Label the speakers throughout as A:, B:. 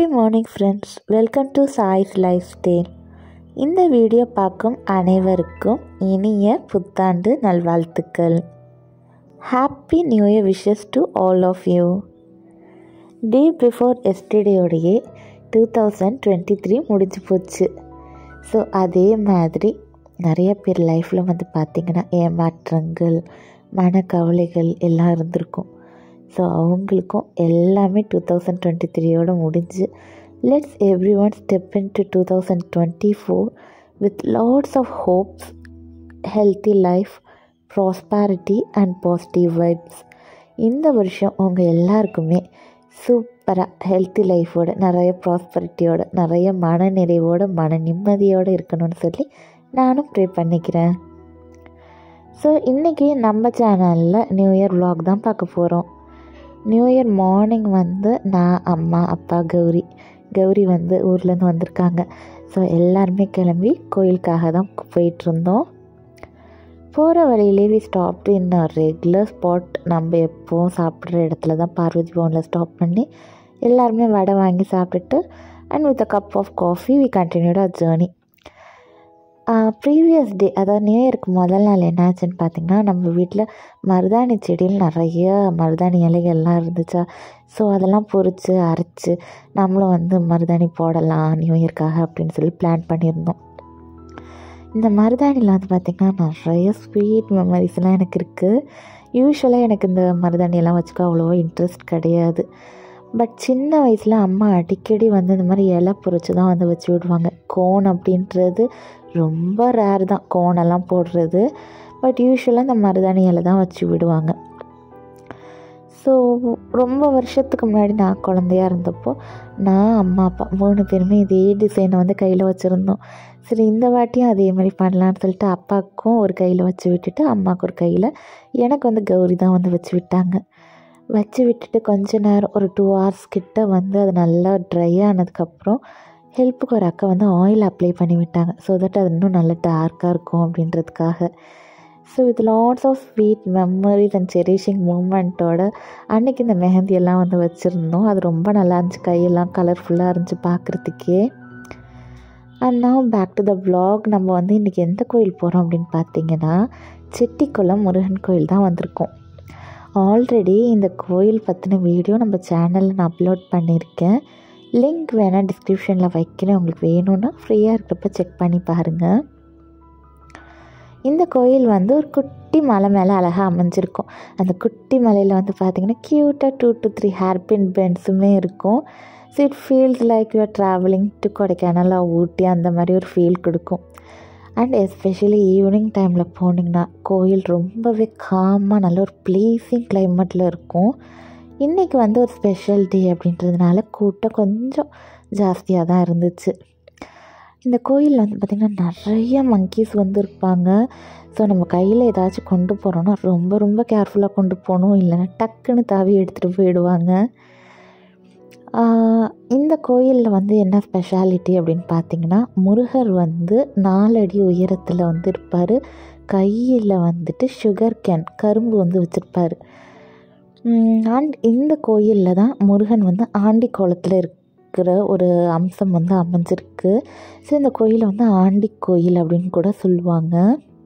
A: happy morning friends welcome to choice lifestyle இந்த video பார்க்கும் அனைவருக்கும் இனிய புத்தாண்டு நல்வாழ்த்துக்கள் happy new year wishes to all of you day before எஸ்டர்டேயோடையே டூ தௌசண்ட் டுவெண்ட்டி த்ரீ முடிஞ்சு போச்சு ஸோ அதே மாதிரி நிறைய பேர் லைஃப்பில் வந்து பார்த்திங்கன்னா ஏமாற்றங்கள் மனக்கவலைகள் எல்லாம் இருந்திருக்கும் ஸோ அவங்களுக்கும் எல்லாமே டூ தௌசண்ட் டுவெண்ட்டி த்ரீயோடு முடிஞ்சு let's every one step into two thousand twenty four with lots of hopes healthy life prosperity and positive vibes இந்த வருஷம் உங்கள் எல்லாருக்குமே சூப்பராக ஹெல்த்தி லைஃபோட நிறைய ப்ராஸ்பரிட்டியோட நிறைய மன நிறைவோட மன நிம்மதியோடு இருக்கணும்னு சொல்லி நானும் ப்ரே பண்ணிக்கிறேன் ஸோ இன்றைக்கி நம்ம சேனலில் நியூ இயர் vlog தான் பார்க்க போகிறோம் நியூ இயர் மார்னிங் வந்து நான் அம்மா அப்பா கௌரி கௌரி வந்து ஊர்லேருந்து வந்திருக்காங்க ஸோ எல்லாருமே கிளம்பி கோயிலுக்காக தான் போயிட்டுருந்தோம் போகிற வழியிலே we stopped in regular spot நம்ம எப்போவும் சாப்பிட்ற இடத்துல தான் பார்வதி பவனில் ஸ்டாப் பண்ணி எல்லாருமே வடை வாங்கி சாப்பிட்டுட்டு and with a cup of coffee we continued a journey previous day அதாவது நியூ இயருக்கு முதல் நாள் என்னாச்சுன்னு பார்த்திங்கன்னா நம்ம வீட்டில் மருதாணி செடியில் நிறைய மருதாணி இலைகள்லாம் இருந்துச்சா ஸோ அதெல்லாம் பொறிச்சு அரைச்சி நம்மளும் வந்து மருதாணி போடலாம் நியூ இயர்க்காக அப்படின்னு சொல்லி பிளான் பண்ணியிருந்தோம் இந்த மருதாணியில் வந்து பார்த்திங்கன்னா நிறைய ஸ்வீட் மெமரிஸ்லாம் எனக்கு இருக்குது யூஸ்வலாக எனக்கு இந்த மருதாணியெல்லாம் வச்சுக்க அவ்வளோவா இன்ட்ரெஸ்ட் கிடையாது பட் சின்ன வயசில் அம்மா அடிக்கடி வந்து இந்த மாதிரி இலை பொறிச்சு தான் வந்து வச்சு விடுவாங்க கோன் அப்படின்றது ரொம்ப ரேர் தான் கோனெல்லாம் போடுறது பட் யூஸ்வலாக இந்த மருதாணி இலை தான் வச்சு விடுவாங்க ஸோ ரொம்ப வருஷத்துக்கு முன்னாடி நான் குழந்தையா இருந்தப்போ நான் அம்மா அப்பா மூணு பேருமே இதே டிசைனை வந்து கையில் வச்சுருந்தோம் சரி இந்த வாட்டியும் அதே மாதிரி பண்ணலான்னு சொல்லிட்டு அப்பாவுக்கும் ஒரு கையில் வச்சு விட்டுட்டு அம்மாவுக்கு ஒரு கையில் எனக்கு வந்து கௌரி தான் வந்து வச்சு விட்டாங்க வச்சு விட்டுட்டு கொஞ்ச நேரம் ஒரு டூ ஹவர்ஸ் கிட்ட வந்து அது நல்லா ட்ரை ஆனதுக்கப்புறம் ஹெல்ப்புக்கு ஒரு அக்கா வந்து ஆயில் அப்ளை பண்ணி விட்டாங்க ஸோ தட் அது இன்னும் நல்லா டார்க்காக இருக்கும் அப்படின்றதுக்காக so with lots of sweet memories and cherishing மூமெண்ட்டோட அன்றைக்கி இந்த மெஹந்தி எல்லாம் வந்து வச்சுருந்தோம் அது ரொம்ப நல்லா இருந்துச்சு கையெல்லாம் கலர்ஃபுல்லாக இருந்துச்சு பார்க்குறதுக்கே அண்ட் நான் பேக் டு த vlog நம்ம வந்து இன்றைக்கி எந்த கோயில் போகிறோம் அப்படின்னு பார்த்தீங்கன்னா செட்டிக்குளம் முருகன் கோயில் தான் வந்திருக்கோம் ஆல்ரெடி இந்த கோயில் பற்றின வீடியோ நம்ம சேனலில் நான் அப்லோட் பண்ணியிருக்கேன் லிங்க் வேணால் டிஸ்கிரிப்ஷனில் வைக்கிறேன் உங்களுக்கு வேணும்னா ஃப்ரீயாக இருக்கிறப்ப செக் பண்ணி பாருங்கள் இந்த கோயில் வந்து ஒரு குட்டி மலை மேலே அழகாக அமைஞ்சிருக்கும் அந்த குட்டி மலையில் வந்து பார்த்திங்கன்னா க்யூட்டாக டூ டு த்ரீ ஹேர்பின் பென்ஸுமே இருக்கும் so it feels like you're travelling to Kodaikanal Ooty அந்த மாதிரி ஒரு ஃபீல் கொடுக்கும் அண்ட் எஸ்பெஷலி ஈவினிங் டைமில் போனீங்கன்னா கோயில் ரொம்பவே காமாக நல்ல ஒரு ப்ளீஸிங் கிளைமேட்டில் இருக்கும் இன்றைக்கி வந்து ஒரு ஸ்பெஷல் டே அப்படின்றதுனால கூட்டம் கொஞ்சம் ஜாஸ்தியாக தான் இருந்துச்சு இந்த கோயிலில் வந்து பார்த்திங்கன்னா நிறைய மங்கீஸ் வந்து இருப்பாங்க ஸோ நம்ம கையில் ஏதாச்சும் கொண்டு போகிறோன்னா ரொம்ப ரொம்ப கேர்ஃபுல்லாக கொண்டு போகணும் இல்லைன்னா டக்குன்னு தாவி எடுத்துகிட்டு போயிடுவாங்க இந்த கோயிலில் வந்து என்ன ஸ்பெஷாலிட்டி அப்படின்னு பார்த்தீங்கன்னா முருகர் வந்து நாலடி உயரத்தில் வந்து இருப்பார் கையில் வந்துட்டு சுகர் கேன் கரும்பு வந்து வச்சுருப்பார் அண்ட் இந்த கோயிலில் தான் முருகன் வந்து ஆண்டி கோலத்தில் இருக்கிற ஒரு அம்சம் வந்து அமைஞ்சிருக்கு ஸோ இந்த கோயிலை வந்து ஆண்டி கோயில் அப்படின்னு கூட சொல்லுவாங்க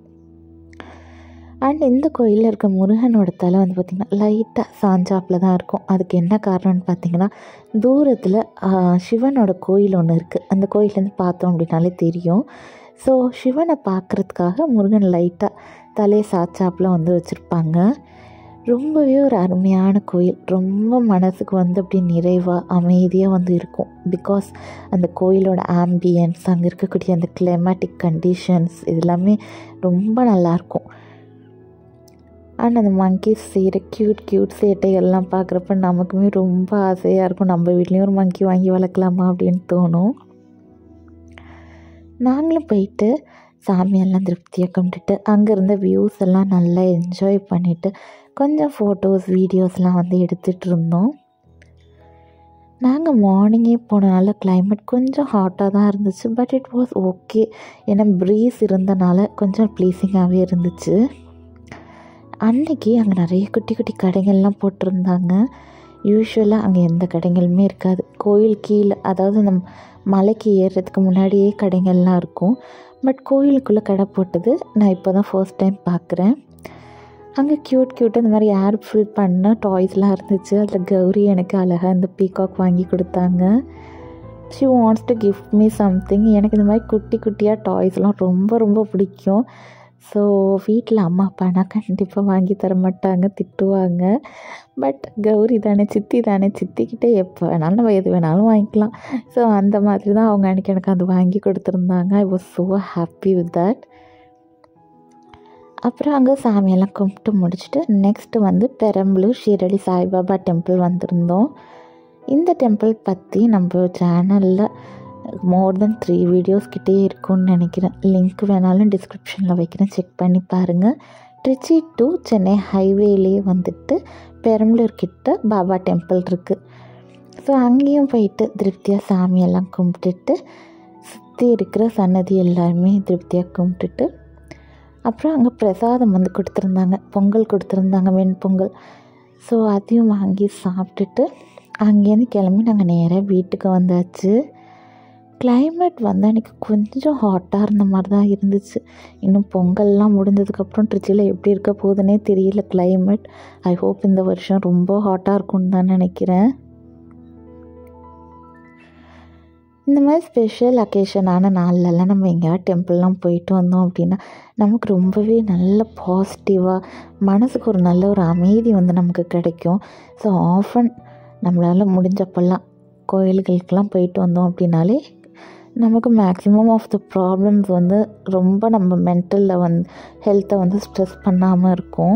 A: அண்ட் இந்த கோயிலில் இருக்க முருகனோட தலை வந்து பார்த்திங்கன்னா லைட்டாக சாஞ்சாப்பில் தான் இருக்கும் அதுக்கு என்ன காரணம்னு பார்த்தீங்கன்னா தூரத்தில் சிவனோட கோயில் ஒன்று இருக்குது அந்த கோயிலேருந்து பார்த்தோம் அப்படின்னாலே தெரியும் ஸோ சிவனை பார்க்குறதுக்காக முருகன் லைட்டாக தலையை சாச்சாப்பில் வந்து வச்சுருப்பாங்க ரொம்பவே ஒரு அருமையான கோயில் ரொம்ப மனசுக்கு வந்து அப்படி நிறைவாக அமைதியாக வந்து இருக்கும் பிகாஸ் அந்த கோயிலோட ஆம்பியன்ஸ் அங்கே இருக்கக்கூடிய அந்த கிளைமேட்டிக் கண்டிஷன்ஸ் இது எல்லாமே ரொம்ப நல்லாயிருக்கும் அண்ட் அந்த மங்கீஸ் செய்கிற க்யூட் க்யூட் சேட்டைகள்லாம் பார்க்குறப்ப நமக்குமே ரொம்ப ஆசையாக இருக்கும் நம்ம வீட்லேயும் ஒரு மங்கி வாங்கி வளர்க்கலாமா அப்படின்னு தோணும் நாங்களும் போயிட்டு சாமியெல்லாம் திருப்தியாக கும்பிட்டுட்டு அங்கே இருந்த வியூஸ் எல்லாம் நல்லா என்ஜாய் பண்ணிவிட்டு கொஞ்சம் ஃபோட்டோஸ் வீடியோஸ்லாம் வந்து எடுத்துகிட்டு இருந்தோம் நாங்கள் மார்னிங்கே போனனால கிளைமேட் கொஞ்சம் ஹாட்டாக தான் இருந்துச்சு பட் இட் வாஸ் ஓகே ஏன்னா ப்ரீஸ் இருந்தனால கொஞ்சம் ப்ளீஸிங்காகவே இருந்துச்சு அன்னைக்கு அங்கே நிறைய குட்டி குட்டி கடைகள்லாம் போட்டிருந்தாங்க யூஸ்வலாக அங்கே எந்த கடைகளுமே இருக்காது கோயில் கீழே அதாவது அந்த மலைக்கு ஏறுறதுக்கு முன்னாடியே கடைகள்லாம் இருக்கும் பட் கோயிலுக்குள்ளே கடை போட்டது நான் இப்போ தான் ஃபர்ஸ்ட் டைம் பார்க்குறேன் அங்கே க்யூட் க்யூட்டாக இந்த மாதிரி ஏர் ஃபில் பண்ண டாய்ஸ்லாம் இருந்துச்சு அதில் கௌரி எனக்கு அழகாக இந்த பீகாக் வாங்கி கொடுத்தாங்க she wants to gift me something எனக்கு இந்த மாதிரி குட்டி குட்டியாக டாய்ஸ்லாம் ரொம்ப ரொம்ப பிடிக்கும் ஸோ வீட்டில் அம்மா அப்பானா கண்டிப்பாக வாங்கி தர மாட்டாங்க திட்டுவாங்க பட் கௌரி தானே சித்தி தானே சித்திக்கிட்டே எப்போ வேணாலும் நம்ம எது வேணாலும் வாங்கிக்கலாம் ஸோ அந்த மாதிரி தான் அவங்க அன்றைக்கி எனக்கு அது வாங்கி கொடுத்துருந்தாங்க I was so happy with that அப்புறம் அங்கே சாமியெல்லாம் கும்பிட்டு முடிச்சுட்டு நெக்ஸ்ட்டு வந்து பெரம்பலூர் ஷீரடி சாய்பாபா டெம்பிள் வந்திருந்தோம் இந்த டெம்பிள் பற்றி நம்ம சேனலில் மோர் தென் த்ரீ வீடியோஸ் கிட்டே இருக்கும்னு நினைக்கிறேன் லிங்க் வேணாலும் டிஸ்கிரிப்ஷனில் வைக்கிறேன் செக் பண்ணி பாருங்கள் ட்ரிச்சி டு சென்னை ஹைவேலேயே வந்துட்டு பெரம்பலூர் கிட்ட பாபா டெம்பிள் இருக்குது ஸோ அங்கேயும் போயிட்டு திருப்தியாக சாமியெல்லாம் கும்பிட்டுட்டு சுற்றி இருக்கிற சன்னதி எல்லாருமே திருப்தியாக கும்பிட்டுட்டு அப்புறம் அங்கே பிரசாதம் வந்து கொடுத்துருந்தாங்க பொங்கல் கொடுத்துருந்தாங்க வெண்பொங்கல் ஸோ அதையும் வாங்கி சாப்பிட்டுட்டு அங்கேருந்து கிளம்பி நாங்கள் நேராக வீட்டுக்கு வந்தாச்சு கிளைமேட் வந்து அன்றைக்கி கொஞ்சம் ஹாட்டாக இருந்த மாதிரி தான் இருந்துச்சு இன்னும் பொங்கல்லாம் முடிஞ்சதுக்கப்புறம் ட்ரிச்சியில் எப்படி இருக்க போகுதுன்னே தெரியல கிளைமேட் ஐ ஹோப் இந்த வருஷம் ரொம்ப ஹாட்டாக இருக்கும்னு தான் நினைக்கிறேன் இந்த மாதிரி ஸ்பெஷல் அக்கேஷனான நாள்லலாம் நம்ம எங்கேயாவது டெம்பிள்லாம் போயிட்டு வந்தோம் அப்படின்னா நமக்கு ரொம்பவே நல்ல பாசிட்டிவாக மனசுக்கு ஒரு நல்ல ஒரு அமைதி வந்து நமக்கு கிடைக்கும் ஸோ ஆஃபன் நம்மளால் முடிஞ்சப்பெல்லாம் கோயில்களுக்கெல்லாம் போயிட்டு வந்தோம் அப்படின்னாலே நமக்கு மேக்ஸிமம் ஆஃப் த ப்ராப்ளம்ஸ் வந்து ரொம்ப நம்ம மென்டலில் வந்து ஹெல்த்தை வந்து ஸ்ட்ரெஸ் பண்ணாமல் இருக்கும்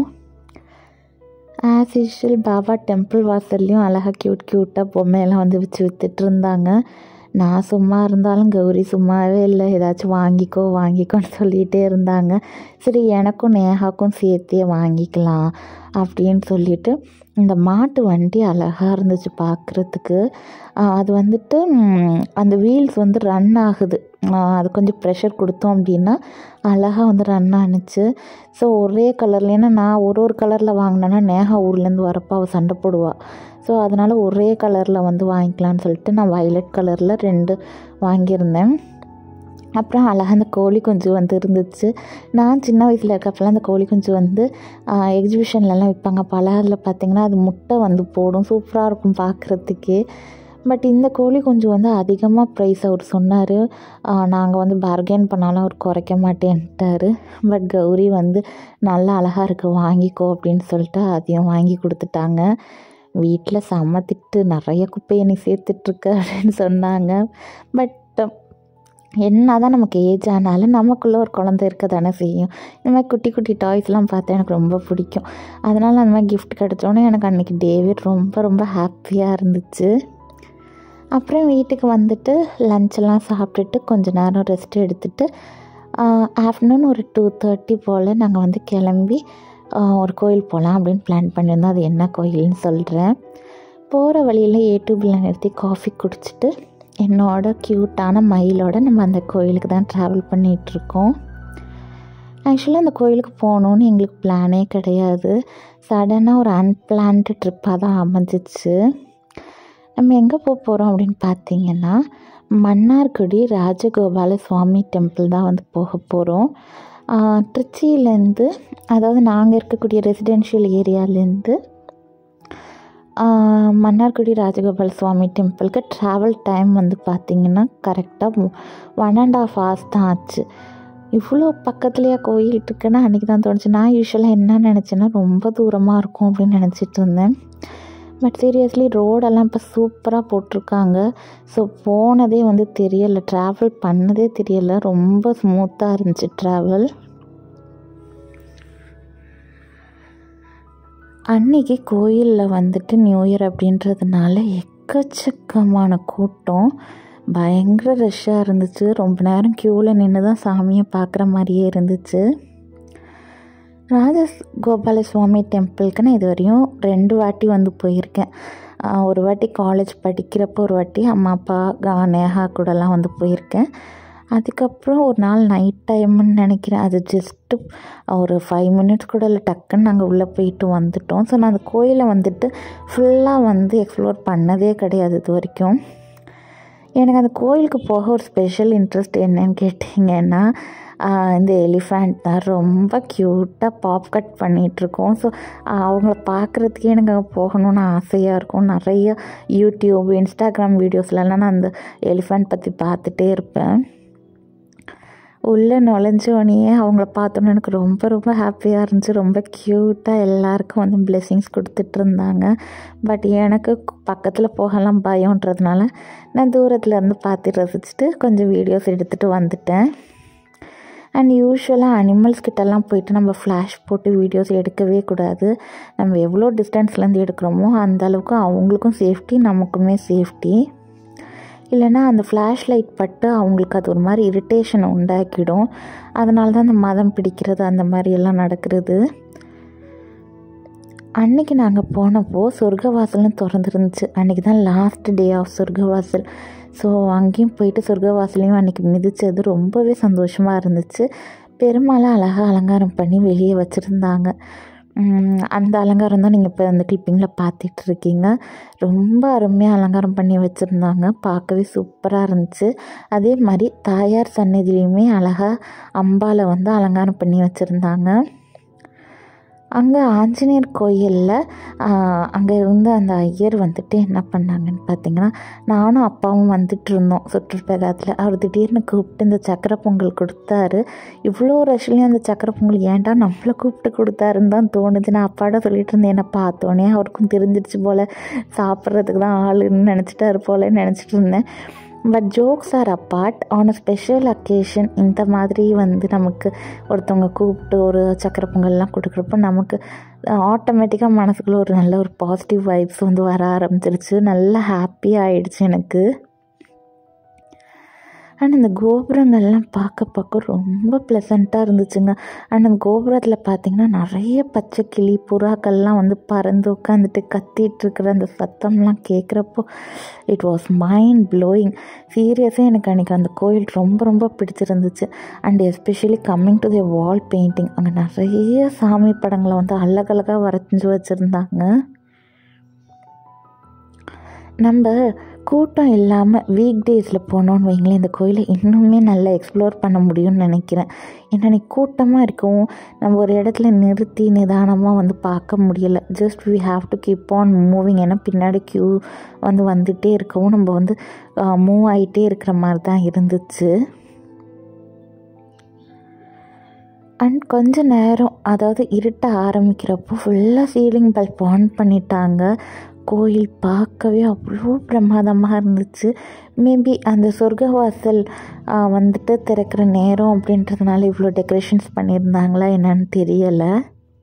A: ஆஸ் யூஷுவல் பாபா டெம்பிள் வாசல்லையும் அழகாக க்யூட் க்யூட்டாக பொம்மையெல்லாம் வந்து வச்சு விற்றுட்டு இருந்தாங்க நான் சும்மா இருந்தாலும் கௌரி சும்மாவே இல்லை ஏதாச்சும் வாங்கிக்கோ வாங்கிக்கோன்னு சொல்லிகிட்டே இருந்தாங்க சரி எனக்கும் நேஹாக்கும் சேர்த்தே வாங்கிக்கலாம் அப்படின்னு சொல்லிட்டு இந்த மாட்டு வண்டி அழகாக இருந்துச்சு பார்க்குறதுக்கு அது வந்துட்டு அந்த வீல்ஸ் வந்து ரன் ஆகுது அது கொஞ்சம் ப்ரெஷர் கொடுத்தோம் அப்படின்னா அழகாக வந்து ரன் ஆணுச்சு ஸோ ஒரே கலரில் ஏன்னா நான் ஒரு ஒரு கலரில் வாங்கினேன்னா நேஹா ஊர்லேருந்து வரப்போ அவள் சண்டை போடுவாள் ஸோ அதனால் ஒரே கலரில் வந்து வாங்கிக்கலான்னு சொல்லிட்டு நான் வயலட் கலரில் ரெண்டு வாங்கியிருந்தேன் அப்புறம் அழகாக அந்த கோழி குஞ்சு வந்து இருந்துச்சு நான் சின்ன வயசில் இருக்கப்பெல்லாம் அந்த கோழி குஞ்சு வந்து எக்ஸிபிஷன்லலாம் விற்பாங்க பல அதில் பார்த்திங்கன்னா அது முட்டை வந்து போடும் சூப்பராக இருக்கும் பார்க்குறதுக்கே பட் இந்த கோழி குஞ்சு வந்து அதிகமாக ப்ரைஸ் அவர் சொன்னார் நாங்கள் வந்து பார்கெயின் பண்ணாலும் அவர் குறைக்க மாட்டேன்ட்டார் பட் கௌரி வந்து நல்லா அழகாக இருக்குது வாங்கிக்கோ அப்படின்னு சொல்லிட்டு அதையும் வாங்கி கொடுத்துட்டாங்க வீட்டில் செம்ம திட்டு நிறைய குப்பையை நீ சேர்த்துட்ருக்க அப்படின்னு சொன்னாங்க பட் என்ன தான் நமக்கு ஏஜ் ஆனாலும் நமக்குள்ளே ஒரு குழந்தை இருக்க தானே செய்யும் இந்த மாதிரி குட்டி குட்டி டாய்ஸ்லாம் பார்த்தா எனக்கு ரொம்ப பிடிக்கும் அதனால் அந்த மாதிரி கிஃப்ட் கிடச்சோன்னே எனக்கு அன்றைக்கி டேவே ரொம்ப ரொம்ப ஹாப்பியாக இருந்துச்சு அப்புறம் வீட்டுக்கு வந்துட்டு லஞ்செல்லாம் சாப்பிட்டுட்டு கொஞ்ச நேரம் ரெஸ்ட் எடுத்துகிட்டு ஆஃப்டர்நூன் ஒரு டூ தேர்ட்டி போல் நாங்கள் வந்து கிளம்பி ஒரு கோயில் போகலாம் அப்படின்னு பிளான் பண்ணியிருந்தோம் அது என்ன கோயில்னு சொல்கிறேன் போகிற வழியில் யூடியூப்பில் நிறுத்தி காஃபி குடிச்சிட்டு என்னோட க்யூட்டான மயிலோட நம்ம அந்த கோயிலுக்கு தான் ட்ராவல் பண்ணிகிட்ருக்கோம் ஆக்சுவலாக அந்த கோயிலுக்கு போகணுன்னு எங்களுக்கு பிளானே கிடையாது சடனாக ஒரு அன்பிளான்டு ட்ரிப்பாக தான் அமைஞ்சிச்சு நம்ம எங்கே போக போகிறோம் அப்படின்னு பார்த்தீங்கன்னா மன்னார்குடி ராஜகோபால சுவாமி டெம்பிள் தான் வந்து போக போகிறோம் திருச்சியிலேருந்து அதாவது நாங்கள் இருக்கக்கூடிய ரெசிடென்ஷியல் ஏரியாலேருந்து மன்னார்குடி ராஜகோபால் சுவாமி டெம்பிளுக்கு ட்ராவல் டைம் வந்து பார்த்திங்கன்னா கரெக்டாக ஒன் அண்ட் ஆஃப் ஹவர்ஸ் தான் ஆச்சு இவ்வளோ பக்கத்துலேயே கோயில் இருக்குன்னு அன்றைக்கி தான் தோணுச்சு நான் யூஸ்வலாக என்ன நினச்சேன்னா ரொம்ப தூரமாக இருக்கும் அப்படின்னு நினச்சிட்டு இருந்தேன் பட் சீரியஸ்லி ரோடெல்லாம் இப்போ சூப்பராக போட்டிருக்காங்க ஸோ போனதே வந்து தெரியலை ட்ராவல் பண்ணதே தெரியலை ரொம்ப ஸ்மூத்தாக இருந்துச்சு ட்ராவல் அன்றைக்கி கோயிலில் வந்துட்டு நியூ இயர் அப்படின்றதுனால எக்கச்சக்கமான கூட்டம் பயங்கர ரஷ்ஷாக இருந்துச்சு ரொம்ப நேரம் க்யூவில் நின்று தான் சாமியை பார்க்குற மாதிரியே இருந்துச்சு ராஜ கோபால சுவாமி டெம்பிளுக்கு நான் இது வரையும் ரெண்டு வாட்டி வந்து போயிருக்கேன் ஒரு வாட்டி காலேஜ் படிக்கிறப்போ ஒரு வாட்டி அம்மா அப்பா நேஹா கூடலாம் வந்து போயிருக்கேன் அதுக்கப்புறம் ஒரு நாள் நைட் டைம்னு நினைக்கிறேன் அது ஜஸ்ட்டு ஒரு ஃபைவ் மினிட்ஸ் கூட இல்லை டக்குன்னு நாங்கள் உள்ளே போயிட்டு வந்துட்டோம் ஸோ நான் அந்த கோயிலை வந்துட்டு ஃபுல்லாக வந்து எக்ஸ்ப்ளோர் பண்ணதே கிடையாது இது வரைக்கும் எனக்கு அந்த கோயிலுக்கு போக ஒரு ஸ்பெஷல் இன்ட்ரெஸ்ட் என்னன்னு கேட்டிங்கன்னா இந்த எலிஃபண்ட் தான் ரொம்ப க்யூட்டாக பாப் கட் பண்ணிகிட்ருக்கோம் ஸோ அவங்கள பார்க்குறதுக்கே எனக்கு அங்கே போகணுன்னு ஆசையாக இருக்கும் நிறைய யூடியூப் இன்ஸ்டாகிராம் வீடியோஸ்லலாம் நான் அந்த எலிஃபண்ட் பற்றி பார்த்துட்டே இருப்பேன் உள்ளே நுழைஞ்சோடனே அவங்கள பார்த்தோன்னே எனக்கு ரொம்ப ரொம்ப ஹாப்பியாக இருந்துச்சு ரொம்ப க்யூட்டாக எல்லாருக்கும் வந்து பிளெஸ்ஸிங்ஸ் கொடுத்துட்டு இருந்தாங்க பட் எனக்கு பக்கத்தில் போகலாம் பயம்ன்றதுனால நான் தூரத்தில் இருந்து பார்த்து ரசிச்சுட்டு கொஞ்சம் வீடியோஸ் எடுத்துகிட்டு வந்துட்டேன் அண்ட் யூஸ்வலாக அனிமல்ஸ் கிட்டலாம் போயிட்டு நம்ம ஃப்ளாஷ் போட்டு வீடியோஸ் எடுக்கவே கூடாது நம்ம எவ்வளோ டிஸ்டன்ஸ்லேருந்து எடுக்கிறோமோ அந்த அளவுக்கு அவங்களுக்கும் சேஃப்டி நமக்குமே சேஃப்டி இல்லைன்னா அந்த ஃப்ளாஷ் லைட் பட்டு அவங்களுக்கு அது ஒரு மாதிரி இரிட்டேஷனை உண்டாக்கிடும் அதனால தான் அந்த மதம் பிடிக்கிறது அந்த மாதிரி எல்லாம் நடக்கிறது அன்றைக்கி நாங்கள் போனப்போ சொர்க்கவாசல்னு திறந்துருந்துச்சு அன்றைக்கி தான் லாஸ்ட் டே ஆஃப் சொர்க்கவாசல் ஸோ அங்கேயும் போயிட்டு சொர்க்கவாசலையும் அன்றைக்கி மிதித்தது ரொம்பவே சந்தோஷமாக இருந்துச்சு பெருமாளை அழகாக அலங்காரம் பண்ணி வெளியே வச்சுருந்தாங்க அந்த அலங்காரம் தான் நீங்கள் இப்போ அந்த கிளிப்பிங்கில் பார்த்துட்டு இருக்கீங்க ரொம்ப அருமையாக அலங்காரம் பண்ணி வச்சுருந்தாங்க பார்க்கவே சூப்பராக இருந்துச்சு அதே மாதிரி தாயார் சன்னதிலையுமே அழகாக அம்பாவை வந்து அலங்காரம் பண்ணி வச்சுருந்தாங்க அங்கே ஆஞ்சநேயர் கோயிலில் அங்கே இருந்த அந்த ஐயர் வந்துட்டு என்ன பண்ணாங்கன்னு பார்த்தீங்கன்னா நானும் அப்பாவும் வந்துட்டு இருந்தோம் சுற்றுப்பயணத்தில் அவர் திடீர்னு கூப்பிட்டு இந்த சக்கரை பொங்கல் கொடுத்தாரு இவ்வளோ ரஷ்லேயும் அந்த சக்கரை பொங்கல் ஏன்டா நம்மளை கூப்பிட்டு கொடுத்தாருன்னு தான் தோணுது நான் அப்பாட சொல்லிட்டு இருந்தேன் என்னை பார்த்தோன்னே அவருக்கும் தெரிஞ்சிருச்சு போல் சாப்பிட்றதுக்கு தான் ஆளுன்னு நினச்சிட்டாரு போலன்னு நினச்சிட்டு இருந்தேன் but jokes are apart on a special occasion இந்த மாதிரி வந்து நமக்கு ஒருத்தவங்க கூப்பிட்டு ஒரு சக்கரை பொங்கல்லாம் கொடுக்குறப்போ நமக்கு ஆட்டோமேட்டிக்காக மனசுக்குள்ளே ஒரு நல்ல ஒரு பாசிட்டிவ் வைப்ஸ் வந்து வர ஆரம்பிச்சிருச்சு நல்லா ஹாப்பி ஆகிடுச்சு எனக்கு அண்ட் இந்த கோபுரங்கள்லாம் பார்க்க பார்க்க ரொம்ப ப்ளசண்ட்டாக இருந்துச்சுங்க அண்ட் அந்த கோபுரத்தில் பார்த்திங்கன்னா நிறைய பச்சை கிளி புறாக்கள்லாம் வந்து பறந்து உட்காந்துட்டு கத்திட்டு இருக்கிற அந்த சத்தம்லாம் கேட்குறப்போ இட் வாஸ் மைண்ட் ப்ளோயிங் சீரியஸாக எனக்கு அன்றைக்கி அந்த கோயில் ரொம்ப ரொம்ப பிடிச்சிருந்துச்சு and especially coming to the wall painting அங்கே நிறைய சாமி படங்களை வந்து அழகழகாக வரைஞ்சி வச்சுருந்தாங்க நம்ம கூட்டம் இல்லாமல் வீக் டேஸில் போனோன்னு வைங்களேன் இந்த கோயிலை இன்னுமே நல்லா எக்ஸ்ப்ளோர் பண்ண முடியும்னு நினைக்கிறேன் ஏன்னா நீ கூட்டமாக இருக்கவும் நம்ம ஒரு இடத்துல நிறுத்தி நிதானமாக வந்து பார்க்க முடியலை just we have to keep on moving ஏன்னா பின்னாடி க்யூ வந்து வந்துகிட்டே இருக்கவும் நம்ம வந்து மூவ் ஆகிட்டே இருக்கிற மாதிரி தான் இருந்துச்சு அண்ட் கொஞ்ச நேரம் அதாவது இருட்ட ஆரம்பிக்கிறப்போ ஃபுல்லாக சீலிங் பல்ப் ஆன் பண்ணிட்டாங்க கோயில் பார்க்கவே அவ்வளோ பிரமாதமாக இருந்துச்சு மேபி அந்த சொர்க்கவாசல் வந்துட்டு திறக்கிற நேரம் அப்படின்றதுனால இவ்வளோ டெக்கரேஷன்ஸ் பண்ணியிருந்தாங்களா என்னன்னு தெரியலை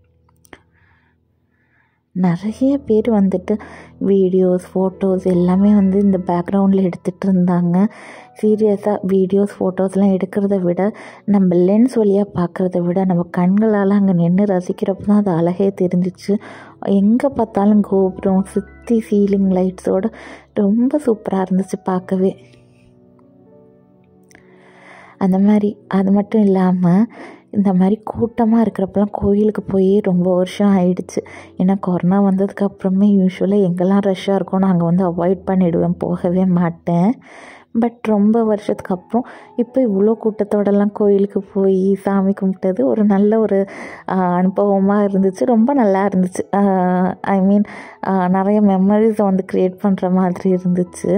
A: நிறைய பேர் வந்துட்டு வீடியோஸ் ஃபோட்டோஸ் எல்லாமே வந்து இந்த பேக்ரவுண்டில் எடுத்துகிட்டு இருந்தாங்க சீரியஸாக வீடியோஸ் ஃபோட்டோஸ்லாம் எடுக்கிறத விட நம்ம லென்ஸ் வழியாக பார்க்குறத விட நம்ம கண்களால் அங்கே நின்று ரசிக்கிறப்ப தான் அது அழகே தெரிஞ்சிச்சு எங்கே பார்த்தாலும் கோபுரம் சுற்றி சீலிங் லைட்ஸோடு ரொம்ப சூப்பராக இருந்துச்சு பார்க்கவே அந்த மாதிரி அது மட்டும் இல்லாமல் இந்த மாதிரி கூட்டமாக இருக்கிறப்பெல்லாம் கோயிலுக்கு போய் ரொம்ப வருஷம் ஆயிடுச்சு ஏன்னா கொரோனா வந்ததுக்கு அப்புறமே யூஸ்வலாக எங்கெல்லாம் ரஷ்ஷாக இருக்கோ நான் அங்கே வந்து அவாய்ட் பண்ணிவிடுவேன் போகவே மாட்டேன் பட் ரொம்ப வருஷத்துக்கு அப்புறம் இப்போ இவ்வளோ கூட்டத்தோடலாம் கோயிலுக்கு போய் சாமி கும்பிட்டது ஒரு நல்ல ஒரு அனுபவமாக இருந்துச்சு ரொம்ப நல்லா இருந்துச்சு ஐ மீன் நிறைய மெமரிஸை வந்து க்ரியேட் பண்ணுற மாதிரி இருந்துச்சு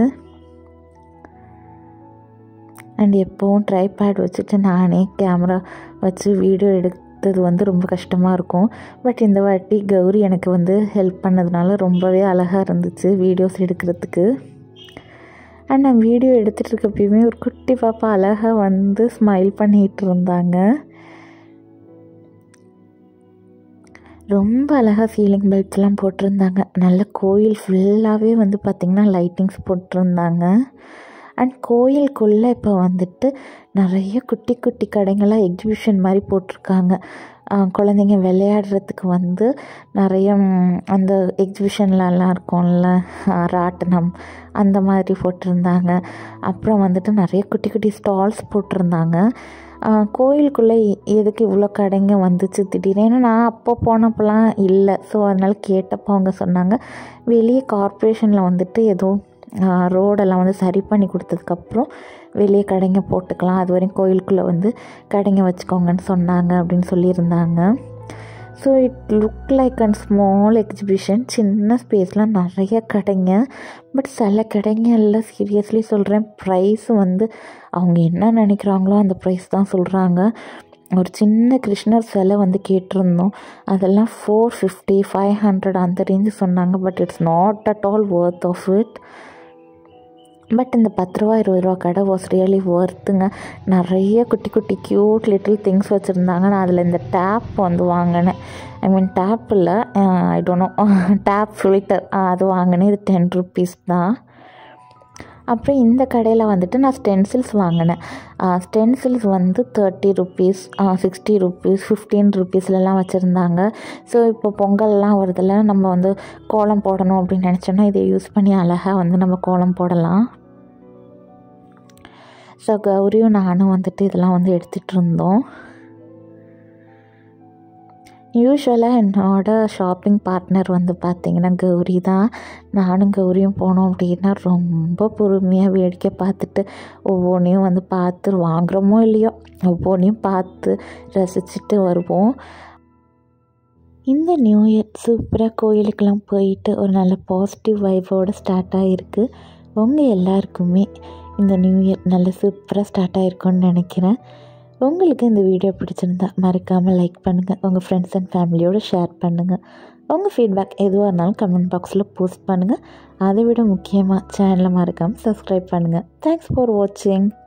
A: அண்ட் எப்போவும் ட்ரைபேட் வச்சுட்டு நானே கேமரா வச்சு வீடியோ எடுத்தது வந்து ரொம்ப கஷ்டமாக இருக்கும் பட் இந்த வாட்டி கௌரி எனக்கு வந்து ஹெல்ப் பண்ணதுனால ரொம்பவே அழகாக இருந்துச்சு வீடியோஸ் எடுக்கிறதுக்கு அண்ட் நான் வீடியோ எடுத்துகிட்டு இருக்கப்பயுமே ஒரு குட்டி பாப்பா அழகாக வந்து ஸ்மைல் பண்ணிகிட்டு இருந்தாங்க ரொம்ப அழகாக சீலிங் பெல்ட்ஸ்லாம் போட்டிருந்தாங்க நல்ல கோயில் ஃபுல்லாகவே வந்து பார்த்திங்கன்னா லைட்டிங்ஸ் போட்டிருந்தாங்க அண்ட் கோயிலுக்குள்ளே இப்போ வந்துட்டு நிறைய குட்டி குட்டி கடைங்களாக எக்ஸிபிஷன் மாதிரி போட்டிருக்காங்க குழந்தைங்க விளையாடுறதுக்கு வந்து நிறைய ம், அந்த எக்ஸிபிஷன்லலாம் இருக்கும்ல அஹ், ராட்டினம் அந்த மாதிரி போட்டிருந்தாங்க அப்புறம் வந்துட்டு நிறைய குட்டி குட்டி ஸ்டால்ஸ் போட்டிருந்தாங்க அஹ், கோயிலுக்குள்ளே எதுக்கு இவ்வளோ கடைங்க வந்துச்சு திடீர்னு ஏன்னா நான் அப்போ போனப்போலாம் இல்லை ஸோ அதனால் கேட்டப்போ அவங்க சொன்னாங்க வெளியே கார்ப்பரேஷனில் வந்துட்டு ஏதோ ரோடெல்லாம் வந்து சரி பண்ணி கொடுத்ததுக்கப்புறம் வெளியே கடைங்க போட்டுக்கலாம் அது வரையும் கோயிலுக்குள்ளே வந்து கடைங்க வச்சுக்கோங்கன்னு சொன்னாங்க அப்படின்னு சொல்லியிருந்தாங்க so it look like and small exhibition சின்ன ஸ்பேஸில் நிறைய கடைங்க பட் சில கடைங்க எல்லாம் சீரியஸ்லி சொல்கிறேன் ப்ரைஸ் வந்து அவங்க என்ன நினைக்கிறாங்களோ அந்த ப்ரைஸ் தான் சொல்கிறாங்க ஒரு சின்ன கிருஷ்ணர் சிலை வந்து கேட்டிருந்தோம் அதெல்லாம் ஃபோர் ஃபிஃப்டி ஃபைவ் ஹண்ட்ரட் அந்த ரேஞ்சு சொன்னாங்க but it's not at all worth of it but இந்த பத்து ரூபா இருபது ரூபா கடை வாஸ் ரியலி ஒர்த்துங்க நிறைய குட்டி குட்டி க்யூட் லிட்டில் திங்ஸ் வச்சுருந்தாங்க நான் அதில் இந்த டேப் வந்து வாங்கினேன் ஐ மீன் டேப் இல்லை I don't know tape filter அது வாங்கினேன் இது டென் ருபீஸ் தான் அப்புறம் இந்த கடையில் வந்துட்டு நான் ஸ்டென்சில்ஸ் வாங்கினேன் ஸ்டென்சில்ஸ் வந்து thirty rupees sixty rupees fifteen ருபீஸ்லலாம் வச்சுருந்தாங்க ஸோ இப்போ பொங்கல்லாம் வருதில்ல நம்ம வந்து கோலம் போடணும் அப்படின்னு நினச்சோன்னா இதை யூஸ் பண்ணி அழகாக வந்து நம்ம கோலம் போடலாம் ஸோ கௌரியும் நானும் வந்துட்டு இதெல்லாம் வந்து எடுத்துகிட்டு இருந்தோம் யூஸ்வலாக என்னோட ஷாப்பிங் பார்ட்னர் வந்து பார்த்திங்கன்னா கௌரி தான் நானும் கௌரியும் போனோம் அப்படின்னா ரொம்ப பொறுமையாக வேடிக்கை பார்த்துட்டு ஒவ்வொன்றையும் வந்து பார்த்து வாங்குகிறோமோ இல்லையோ ஒவ்வொன்றையும் பார்த்து ரசிச்சுட்டு வருவோம் இந்த நியூ இயர் சூப்பராக கோயிலுக்கெல்லாம் போயிட்டு ஒரு நல்ல பாசிட்டிவ் வைவோடு ஸ்டார்ட் ஆகிருக்கு உங்கள் எல்லாருக்குமே இந்த நியூ இயர் நல்ல சூப்பராக ஸ்டார்ட் ஆகிருக்குன்னு நினைக்கிறேன் உங்களுக்கு இந்த வீடியோ பிடிச்சிருந்தா மறக்காமல் லைக் பண்ணுங்கள் உங்கள் ஃப்ரெண்ட்ஸ் அண்ட் ஃபேமிலியோடு ஷேர் பண்ணுங்கள் உங்கள் ஃபீட்பேக் எதுவாக இருந்தாலும் கமெண்ட் பாக்ஸில் போஸ்ட் பண்ணுங்கள் அதை விட முக்கியமாக சேனலை மறக்காமல் சப்ஸ்கிரைப் பண்ணுங்கள் தேங்க்ஸ் ஃபார் வாட்சிங்